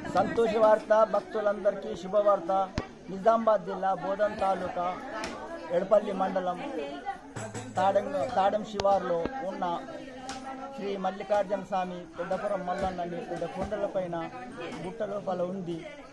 సంతోష వార్త భక్తులందరికీ శుభవార్త నిజామాబాద్ జిల్లా బోధన్ తాలూకా ఎడపల్లి మండలం తాడం తాడం శివార్లో ఉన్న శ్రీ మల్లికార్జున స్వామి పెద్దపురం మల్లన్నని పెద్ద కొండలపైన గుట్ట లోపల ఉంది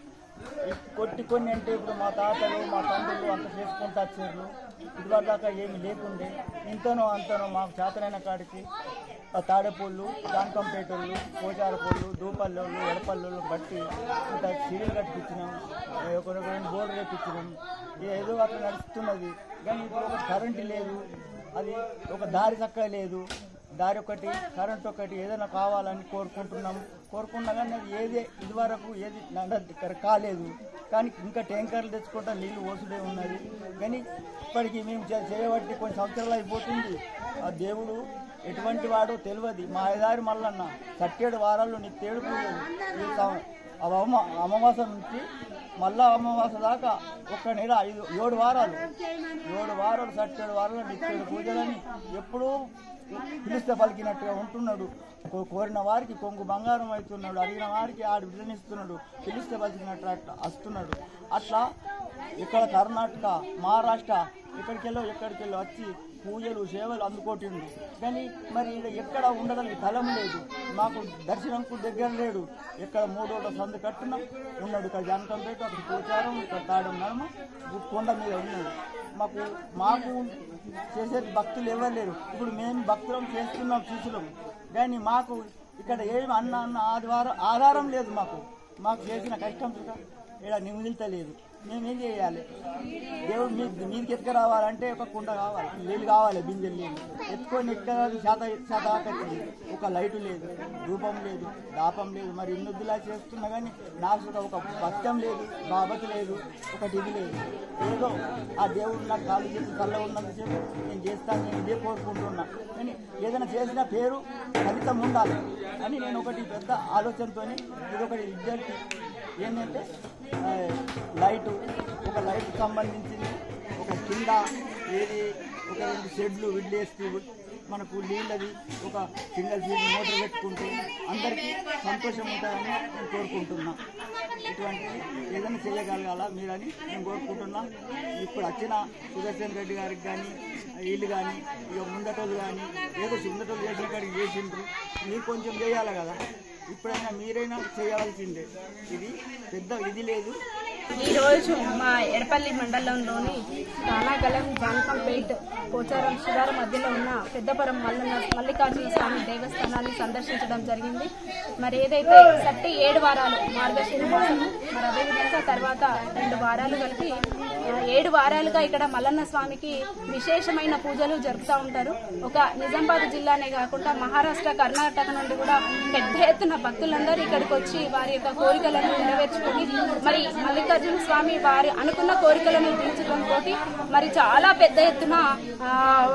ఈ కొట్టి కొన్ని అంటే ఇప్పుడు మా తాతలు మా తండ్రులు అంత చేసుకుంటూ వచ్చారు ఇదివరకు దాకా ఏమి లేకుండే ఇంతనో అంతనో మాకు చేతనైన కాడికి ఆ తాడేపూళ్ళు జానకంపేటోళ్ళు పోచారపూళ్ళు దూపల్లోళ్ళు ఎడపల్లోళ్ళు బట్టి ఇంత సీరియల్ కట్టించినాం ఒక రెండు బోర్డు రేపించినాం ఏదో అట్లా నడుస్తున్నది కానీ ఇప్పుడు ఒక కరెంటు లేదు అది ఒక దారి చక్కగా లేదు దారి ఒకటి కరెంట్ ఒకటి ఏదైనా కావాలని కోరుకుంటున్నాం కోరుకున్నా కానీ అది ఏదే ఇదివరకు ఏది నడ- ఇక్కడ కాలేదు కానీ ఇంకా ట్యాంకర్లు తెచ్చుకుంటా నీళ్లు పోసుడే ఉన్నది కానీ ఇప్పటికి మేము చే- చేయబట్టి కొన్ని సంవత్సరాలు అయిపోతుంది ఆ దేవుడు ఎటువంటి వాడో తెలియదు మా ఐదారు మల్లన్న సట్టేడు వారాల్లో నీకు తేడు పూజలు ఈ సం- ఆ అమ అమావాస నుంచి మళ్ళా అమావాస దాకా ఒక్క నెల ఐదు ఏడు వారాలు ఏడు వారాలు సట్టేడు వారాలు నిత్యేడు పూజలని ఎప్పుడూ పిలిస్తే పలికినట్టుగా ఉంటున్నాడు కో- కోరిన వారికి కొంగు బంగారం అవుతున్నాడు అడిగిన వారికి ఆడు విజనిస్తున్నాడు పిలిస్తే పలికినట్టు అట్లా వస్తున్నాడు అట్లా ఇక్కడ కర్ణాటక మహారాష్ట్ర ఎక్కడికెళ్ళో ఎక్కడికెళ్ళో వచ్చి పూజలు సేవలు అందుకోటిండు కానీ మరి ఈడ ఎక్కడ ఉండడానికి స్థలం లేదు మాకు దర్శనంకు దగ్గర లేడు ఎక్కడ మూడోట సందు కట్టిన ఉన్నాడు ఇక్కడ జానకంపేట అక్కడ పోచారం ఇక్కడ తాడం నడమ కొండ మీద ఉన్నాడు మాకు మాకు చేసేది భక్తులు ఎవరు లేరు ఇప్పుడు మేము భక్తులం చేస్తున్నాం శిష్యులం కానీ మాకు ఇక్కడ ఏమి అన్న అన్న ఆదివారం ఆధారం లేదు మాకు మాకు చేసిన కష్టం చూడ ఇక్కడ నిమిదిల్తలేదు మేమేం చేయాలి దేవుడు మీ మీదకి ఎత్తుక రావాలంటే ఒక కుండ కావాలి నీళ్ళు కావాలి బిందెలు నీళ్ళు ఎత్తుకొని ఎక్కడ శాత శాత ఆకచ్చింది ఒక లైటు లేదు రూపం లేదు దాపం లేదు మరి ఇన్నొద్దులా చేస్తున్నా కానీ నాకు ఒక భక్తం లేదు బాబతి లేదు ఒకటి ఇది లేదు ఏదో ఆ దేవుడు నాకు కాలు చేసి కళ్ళ ఉన్నంతసేపు నేను చేస్తాను నేను ఇదే కోరుకుంటున్నా కానీ ఏదైనా చేసిన పేరు ఫలితం ఉండాలి అని నేను ఒకటి పెద్ద ఆలోచనతో ఇది ఒకటి విద్యార్థి ఏంటంటే ఆ, లైటు ఒక లైట్ సంబంధించింది ఒక కింద ఏది ఒక రెండు షెడ్లు విడ్లేసి మనకు నీళ్ళది ఒక సింగల్ సీడ్ మోటార్ పెట్టుకుంటే అందరికీ సంతోషం ఉంటుందని నేను కోరుకుంటున్నా ఇటువంటిది ఏదైనా చేయగలగాల మీరని నేను కోరుకుంటున్నా ఇప్పుడు వచ్చిన సుదర్శన్ రెడ్డి గారికి కానీ వీళ్ళు కానీ ఇక ముందటోళ్ళు కానీ ఏదో ముందటోళ్ళు చేసిన కాడికి చేసిండ్రు మీరు కొంచెం చేయాలి కదా ఇప్పుడైనా మీరైనా చేయవలసిందే ఇది పెద్ద ఇది లేదు ఈరోజు మా ఎడపల్లి మండలంలోని రానాగలం జానకంపేట్ పోచారం శివారు మధ్యలో ఉన్న పెద్దపురం మల్లన్న మల్లికార్జున స్వామి దేవస్థానాన్ని సందర్శించడం జరిగింది మరి ఏదైతే సట్టి ఏడు వారాలు మార్గశిర మాసం మరి అదేవిధంగా తర్వాత రెండు వారాలు కలిపి ఆ, ఏడు వారాలుగా ఇక్కడ మల్లన్న స్వామికి విశేషమైన పూజలు జరుపుతూ ఉంటారు ఒక నిజామాబాద్ జిల్లానే కాకుండా మహారాష్ట్ర కర్ణాటక నుండి కూడా పెద్ద ఎత్తున భక్తులందరూ ఇక్కడికి వచ్చి వారి యొక్క కోరికలను నెరవేర్చుకొని మరి మల్లికార్జున స్వామి వారి అనుకున్న కోరికలను తీర్చడంతో మరి చాలా పెద్ద ఎత్తున ఆ,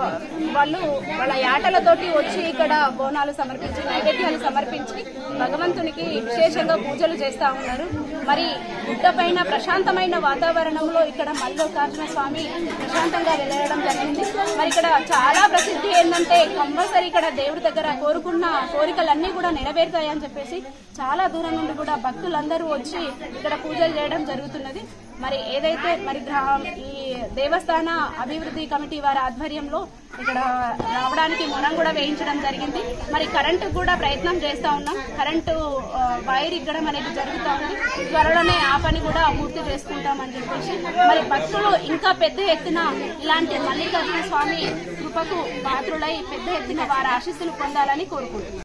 వాళ్ళు వాళ్ళ యాటలతోటి వచ్చి ఇక్కడ బోనాలు సమర్పించి నైవేద్యాలు సమర్పించి భగవంతునికి విశేషంగా పూజలు చేస్తా ఉన్నారు మరి గుట్టపైన ప్రశాంతమైన వాతావరణంలో ఇక్కడ మల్లికార్జున స్వామి ప్రశాంతంగా వెళ్ళడం జరిగింది మరి ఇక్కడ చాలా ప్రసిద్ధి ఏంటంటే కంపల్సరీ ఇక్కడ దేవుడి దగ్గర కోరుకున్న కోరికలన్నీ కూడా నెరవేరుతాయని చెప్పేసి చాలా దూరం నుండి కూడా భక్తులందరూ వచ్చి ఇక్కడ పూజలు చేయడం జరుగుతున్నది మరి ఏదైతే మరి గ్రా- ఈ దేవస్థాన అభివృద్ధి కమిటీ వారి ఆధ్వర్యంలో ఇక్కడ రావడానికి మొనం కూడా వేయించడం జరిగింది మరి కరెంటు కూడా ప్రయత్నం చేస్తా ఉన్నాం కరెంటు ఆ, వైర్ ఇగ్గడం అనేది జరుగుతూ ఉంది త్వరలోనే ఆ పని కూడా పూర్తి చేసుకుంటామని చెప్పేసి మరి భక్తులు ఇంకా పెద్ద ఎత్తున ఇలాంటి మల్లికార్జున స్వామి కృపకు పాత్రులై పెద్ద ఎత్తున వారి ఆశీస్సులు పొందాలని కోరుకుంటున్నాం